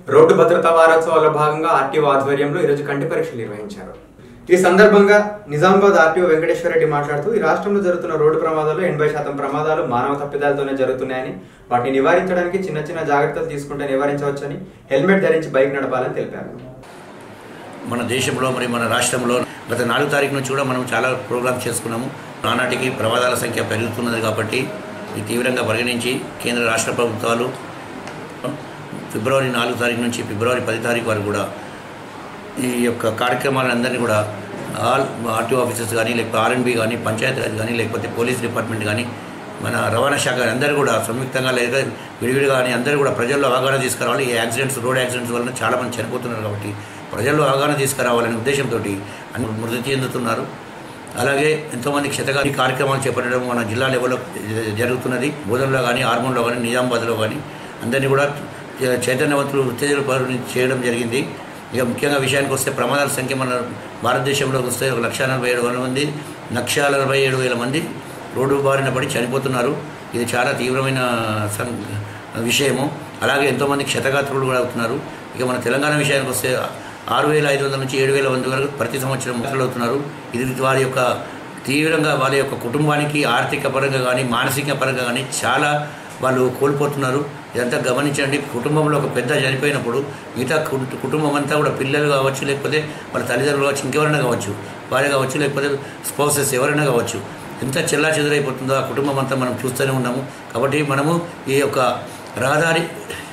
road భద్రతా వారోత్సవాల్లో భాగంగా ఆర్టీఓ ఆధ్వర్యంలో ఈరోజు కంటి పరీక్షలు నిర్వహించారు ఈ సందర్భంగా నిజామాబాద్ ఆర్టీఓ వెంకటేశ్వర రెడ్డి మాట్లాడుతూ ఈ రాష్ట్రంలో జరుగుతున్న రోడ్డు ప్రమాదాల్లో ఎనభై శాతం ప్రమాదాలు మానవ తప్పిదాలతోనే జరుగుతున్నాయని వాటిని నివారించడానికి చిన్న చిన్న జాగ్రత్తలు తీసుకుంటే నివారించవచ్చని హెల్మెట్ ధరించి బైక్ నడపాలని తెలిపారు మన దేశంలో మరి మన రాష్ట్రంలో గత నాలుగు తారీఖు నుంచి కూడా మనం చాలా ప్రోగ్రామ్స్ చేసుకున్నాము నానాటికి ప్రమాదాల సంఖ్య పెరుగుతున్నది కాబట్టి ఇది తీవ్రంగా పరిగణించి కేంద్ర రాష్ట్ర ప్రభుత్వాలు ఫిబ్రవరి నాలుగు తారీఖు నుంచి ఫిబ్రవరి పది తారీఖు వరకు కూడా ఈ యొక్క కార్యక్రమాలందరినీ కూడా ఆల్ ఆర్టీఓ ఆఫీసర్స్ కానీ లేకపోతే ఆర్ఎన్బి కానీ పంచాయతీరాజ్ కానీ లేకపోతే పోలీస్ డిపార్ట్మెంట్ కానీ మన రవాణా శాఖ కానీ అందరూ కూడా సంయుక్తంగా లేదా విడివిడిగా కానీ అందరూ కూడా ప్రజల్లో అవగాహన తీసుకురావాలి ఈ యాక్సిడెంట్స్ రోడ్ యాక్సిడెంట్స్ వలన చాలామంది చనిపోతున్నారు కాబట్టి ప్రజల్లో అవగాహన తీసుకురావాలనే ఉద్దేశంతో అన్ని మృతి చెందుతున్నారు అలాగే ఎంతోమంది క్షతగాని కార్యక్రమాలు చేపట్టడం మన జిల్లా లెవెల్లో జరుగుతున్నది బోధనలో కానీ హార్మోన్లో కానీ నిజామాబాద్లో కానీ అందరినీ కూడా చైతన్యవంతులు ఉత్తేజన చేయడం జరిగింది ఇక ముఖ్యంగా విషయానికి వస్తే ప్రమాదాల సంఖ్య మన భారతదేశంలోకి వస్తే ఒక లక్ష నలభై ఏడు వేల మంది లక్ష నలభై ఏడు వేల మంది రోడ్డు బారిన పడి చనిపోతున్నారు ఇది చాలా తీవ్రమైన సం విషయము అలాగే ఎంతోమంది క్షతగాత్రులు కూడా అవుతున్నారు ఇక మన తెలంగాణ విషయానికి వస్తే ఆరు వేల ఐదు వందల నుంచి ఏడు వేల మంది వరకు ప్రతి సంవత్సరం మృతులు అవుతున్నారు ఇది వారి యొక్క తీవ్రంగా వాళ్ళ యొక్క కుటుంబానికి ఆర్థిక పరంగా కానీ మానసిక పరంగా కానీ చాలా వాళ్ళు కోల్పోతున్నారు ఇదంతా గమనించండి కుటుంబంలో ఒక పెద్ద చనిపోయినప్పుడు మిగతా కు- కుటుంబం అంతా కూడా పిల్లలు కావచ్చు లేకపోతే వాళ్ళ తల్లిదండ్రులు కావచ్చు ఇంకెవరైనా కావచ్చు వారే కావచ్చు లేకపోతే స్పౌసెస్ ఎవరైనా కావచ్చు ఎంత చెల్లా చెదురైపోతుందో ఆ కుటుంబం అంతా మనం చూస్తూనే ఉన్నాము కాబట్టి మనము ఈ యొక్క రహదారి